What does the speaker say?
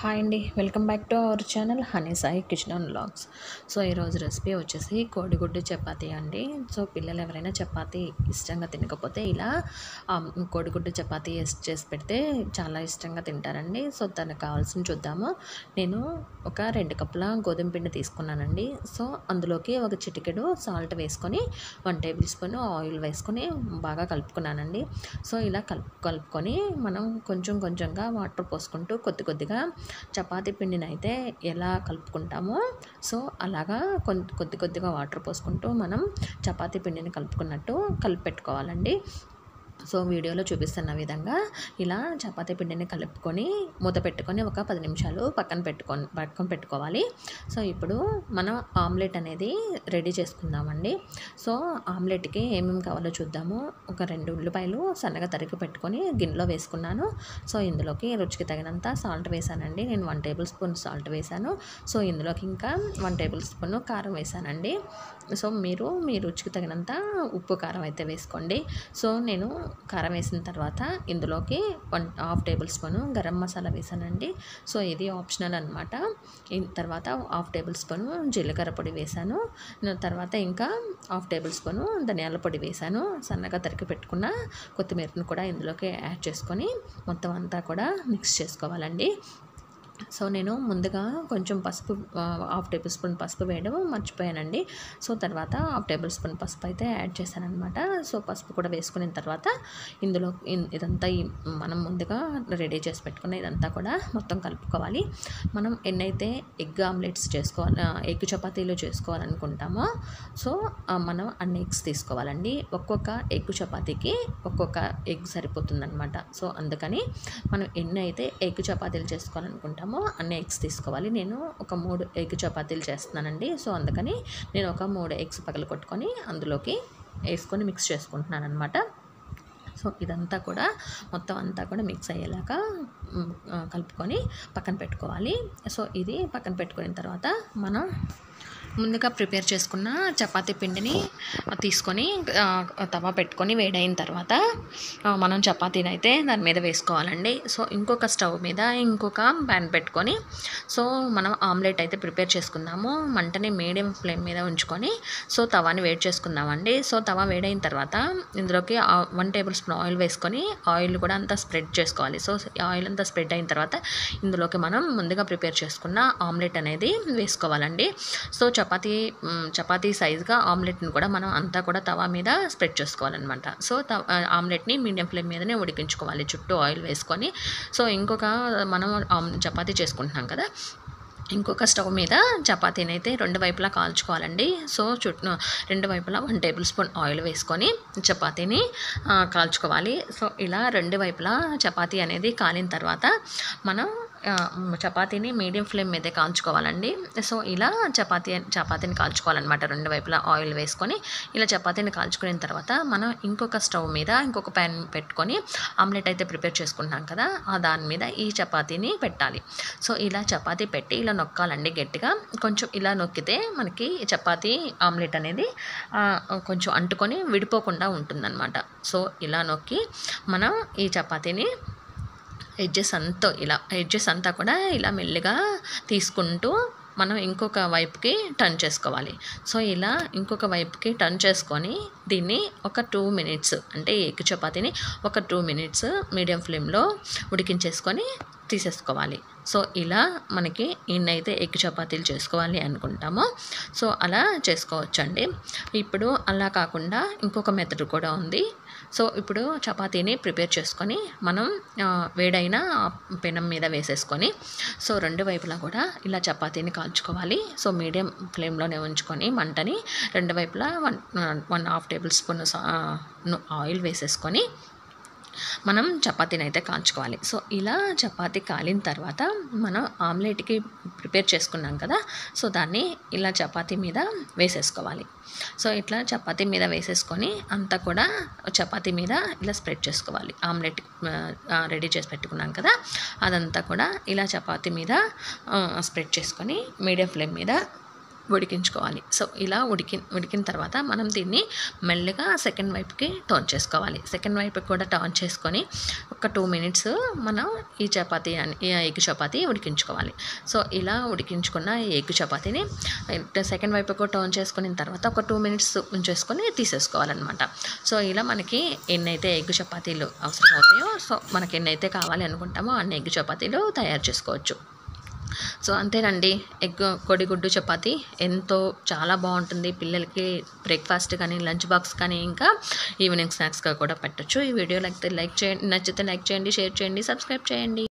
hi అండి welcome back to our channel honey Sai kitchen and vlogs so ఈరోజు recipe వచ్చేసి కోడిగుడ్డు చపాతీ అండి సో పిల్లలు ఎవరైనా చపాతీ ఇష్టంగా తినకపోతే ఇలా ఆ, కోడిగుడ్డు చపాతీ వేసి చేసి పెడితే చాలా ఇష్టంగా తింటారండి సో దానికి కావాల్సిన చూద్దాము నేను ఒక రెండు కప్పుల గోధుమ పిండి తీసుకున్నానండి సో అందులోకి ఒక చిటికెడు సాల్ట్ వేసుకొని వన్ టేబుల్ స్పూన్ ఆయిల్ వేసుకొని బాగా కలుపుకున్నానండి సో ఇలా కలుపు కలుపుకొని మనం కొంచెం కొంచెంగా వాటర్ పోసుకుంటూ కొద్ది కొద్దిగా చపాతీ పిండిని అయితే ఎలా కలుపుకుంటామో సో అలాగా కొద్ది కొద్ది కొద్దిగా వాటర్ పోసుకుంటూ మనం చపాతీ పిండిని కలుపుకున్నట్టు కలిపి పెట్టుకోవాలండి సో వీడియోలో చూపిస్తున్న విధంగా ఇలా చపాతీ పిండిని కలుపుకొని మూత పెట్టుకొని ఒక పది నిమిషాలు పక్కన పెట్టుకొని పట్టుకొని పెట్టుకోవాలి సో ఇప్పుడు మనం ఆమ్లెట్ అనేది రెడీ చేసుకుందామండి సో ఆమ్లెట్కి ఏమేమి కావాలో చూద్దాము ఒక రెండు ఉల్లిపాయలు సన్నగా తరిగి పెట్టుకొని గిన్నెలో వేసుకున్నాను సో ఇందులోకి రుచికి తగినంత సాల్ట్ వేసానండి నేను వన్ టేబుల్ స్పూన్ సాల్ట్ వేసాను సో ఇందులోకి ఇంకా వన్ టేబుల్ స్పూన్ కారం వేసానండి సో మీరు మీ రుచికి తగినంత ఉప్పు కారం అయితే వేసుకోండి సో నేను కారం వేసిన తర్వాత ఇందులోకి one half tablespoon garam masala వేసానండి సో ఇది ఆప్షనల్ అనమాట తర్వాత హాఫ్ టేబుల్ స్పూన్ జీలకర్ర పొడి వేసాను తర్వాత ఇంకా హాఫ్ టేబుల్ స్పూన్ ధనియాల పొడి వేసాను సన్నగా తరిగి పెట్టుకున్న కొత్తిమీరను కూడా ఇందులోకి యాడ్ చేసుకొని మొత్తం అంతా కూడా మిక్స్ చేసుకోవాలండి సో నేను ముందుగా కొంచెం పసుపు ఆ, హాఫ్ టేబుల్ స్పూన్ పసుపు వేయడం మర్చిపోయానండి సో తర్వాత హాఫ్ టేబుల్ స్పూన్ పసుపు అయితే యాడ్ చేశాను అనమాట సో పసుపు కూడా వేసుకున్న తర్వాత ఇందులో ఇన్- ఇదంతా ఈ మనం ముందుగా రెడీ చేసి పెట్టుకున్న ఇదంతా కూడా మొత్తం కలుపుకోవాలి మనం ఎన్నైతే ఎగ్ ఆమ్లెట్స్ చేసుకోవాలి ఎగ్ చపాతీలు చేసుకోవాలనుకుంటామో సో ఆ, మనం అన్ని ఎగ్స్ తీసుకోవాలండి ఒక్కొక్క ఎగ్ చపాతీకి ఒక్కొక్క ఎగ్ సరిపోతుందన్నమాట సో అందుకని మనం ఎన్ని అయితే ఎగ్ చపాతీలు చేసుకోవాలనుకుంటామో అన్ని ఎగ్స్ తీసుకోవాలి నేను ఒక మూడు ఎగ్ చపాతీలు చేస్తున్నానండి సో అందుకని నేను ఒక మూడు ఎగ్స్ పగల కొట్టుకొని అందులోకి వేసుకొని మిక్స్ చేసుకుంటున్నాను అనమాట సో ఇదంతా కూడా మొత్తం అంతా కూడా మిక్స్ అయ్యేలాగా మ్, ఆ, కలుపుకొని పక్కన పెట్టుకోవాలి సో ఇది పక్కన పెట్టుకున్న తర్వాత మనం ముందుగా ప్రిపేర్ చేసుకున్న చపాతీ పిండిని తీసుకొని ఆ, తవా పెట్టుకొని వేడైన తర్వాత ఆ, మనం చపాతీని అయితే దాని మీద వేసుకోవాలండి సో ఇంకొక స్టవ్ మీద ఇంకొక ప్యాన్ పెట్టుకొని సో మనం ఆమ్లెట్ అయితే ప్రిపేర్ చేసుకుందాము మంటని మీడియం ఫ్లేమ్ మీద ఉంచుకొని సో తవాని వేడి చేసుకుందామండి సో తవా వేడైన తర్వాత ఇందులోకి వన్ టేబుల్ స్పూన్ ఆయిల్ వేసుకొని ఆయిల్ కూడా అంతా స్ప్రెడ్ చేసుకోవాలి సో ఆయిల్ అంతా స్ప్రెడ్ అయిన తర్వాత ఇందులోకి మనం ముందుగా ప్రిపేర్ చేసుకున్న ఆమ్లెట్ అనేది వేసుకోవాలండి సో చపాతీ మ్, చపాతీ సైజ్గా ఆమ్లెట్ని కూడా మనం అంతా కూడా తవా మీద స్ప్రెడ్ చేసుకోవాలన్నమాట సో త ఆమ్లెట్ని మీడియం ఫ్లేమ్ మీదనే ఉడికించుకోవాలి చుట్టూ ఆయిల్ వేసుకొని సో ఇంకొక మనం ఆమ్ చపాతీ చేసుకుంటున్నాం కదా ఇంకొక స్టవ్ మీద చపాతీని అయితే రెండు వైపులా కాల్చుకోవాలండి సో చుట్టూ రెండు వైపులా వన్ టేబుల్ స్పూన్ ఆయిల్ వేసుకొని చపాతీని ఆ, కాల్చుకోవాలి సో ఇలా రెండు వైపులా చపాతీ అనేది కాలిన తర్వాత మనం ఆ, చపాతీని మీడియం ఫ్లేమ్ మీదే కాల్చుకోవాలండి సో ఇలా చపాతీ చపాతీని కాల్చుకోవాలన్నమాట రెండు వైపులా ఆయిల్ వేసుకొని ఇలా చపాతీని కాల్చుకున్న తర్వాత మనం ఇంకొక స్టవ్ మీద ఇంకొక ప్యాన్ పెట్టుకొని ఆమ్లెట్ అయితే ప్రిపేర్ చేసుకుంటున్నాం కదా ఆ దాని మీద ఈ చపాతీని పెట్టాలి సో ఇలా చపాతీ పెట్టి ఇలా నొక్కాలండి గట్టిగా కొంచెం ఇలా నొక్కితే మనకి ఈ చపాతీ ఆమ్లెట్ అనేది ఆ, కొంచెం అంటుకొని విడిపోకుండా ఉంటుందన్నమాట సో ఇలా నొక్కి మనం ఈ చపాతీని ఎడ్జెస్ అంతా ఇలా ఎడ్జెస్ అంతా కూడా ఇలా మెల్లిగా తీసుకుంటూ మనం ఇంకొక వైపుకి టర్న్ చేసుకోవాలి సో ఇలా ఇంకొక వైపుకి టర్న్ చేసుకొని దీన్ని ఒక టూ మినిట్స్ అంటే ఈ ఎగ్ చపాతీని ఒక టూ మినిట్స్ మీడియం ఫ్లేమ్లో ఉడికించేసుకొని తీసేసుకోవాలి సో ఇలా మనకి ఇన్నైతే ఎగ్ చపాతీలు చేసుకోవాలి అనుకుంటామో సో అలా చేసుకోవచ్చండి ఇప్పుడు అలా కాకుండా ఇంకొక మెథడ్ కూడా ఉంది సో ఇప్పుడు చపాతీని ప్రిపేర్ చేసుకొని మనం ఆ, వేడైన ఆ పెనం మీద వేసేసుకొని సో రెండు వైపులా కూడా ఇలా చపాతీని కాల్చుకోవాలి సో మీడియం ఫ్లేమ్లోనే ఉంచుకొని మంటని రెండు వైపులా one one half tablespoon oil వేసేసుకొని మనం చపాతీని అయితే కాల్చుకోవాలి సో ఇలా చపాతీ కాలిన తర్వాత మనం ఆమ్లెట్కి ప్రిపేర్ చేసుకున్నాం కదా సో దాన్ని ఇలా చపాతీ మీద వేసేసుకోవాలి సో ఇట్లా చపాతీ మీద వేసేసుకొని అంతా కూడా చపాతీ మీద ఇలా స్ప్రెడ్ చేసుకోవాలి ఆమ్లెట్ రెడీ చేసి పెట్టుకున్నాం కదా అదంతా కూడా ఇలా చపాతీ మీద స్ప్రెడ్ చేసుకొని మీడియం ఫ్లేమ్ మీద ఉడికించుకోవాలి సో ఇలా ఉడికి ఉడికిన తర్వాత మనం దీన్ని మెల్లగా సెకండ్ వైపుకి టర్న్ చేసుకోవాలి సెకండ్ వైపుకి కూడా టర్న్ చేసుకొని ఒక టూ మినిట్స్ మనం ఈ చపాతీ అని ఈ ఎగ్ చపాతీ ఉడికించుకోవాలి సో ఇలా ఉడికించుకున్న ఈ ఎగ్ చపాతీని సెకండ్ వైపుకు టర్న్ చేసుకున్న తర్వాత ఒక టూ మినిట్స్ ఉంచేసుకొని తీసేసుకోవాలన్నమాట సో ఇలా మనకి ఎన్నైతే ఎగ్ చపాతీలు అవసరం అవుతాయో సో మనకి ఎన్నైతే కావాలి అనుకుంటామో అన్ని ఎగ్ చపాతీలు తయారు చేసుకోవచ్చు సో అంతేనండి ఎగ్ కొడిగుడ్డు చపాతి ఎంతో చాలా బాగుంటుంది పిల్లలకి బ్రేక్ఫాస్ట్ కానీ లంచ్ బాక్స్ కానీ ఇంకా ఈవినింగ్ స్నాక్స్గా కూడా పెట్టచ్చు ఈ వీడియో లైక్ లైక్ చేయండి నచ్చితే లైక్ చేయండి షేర్ చేయండి సబ్స్క్రైబ్ చేయండి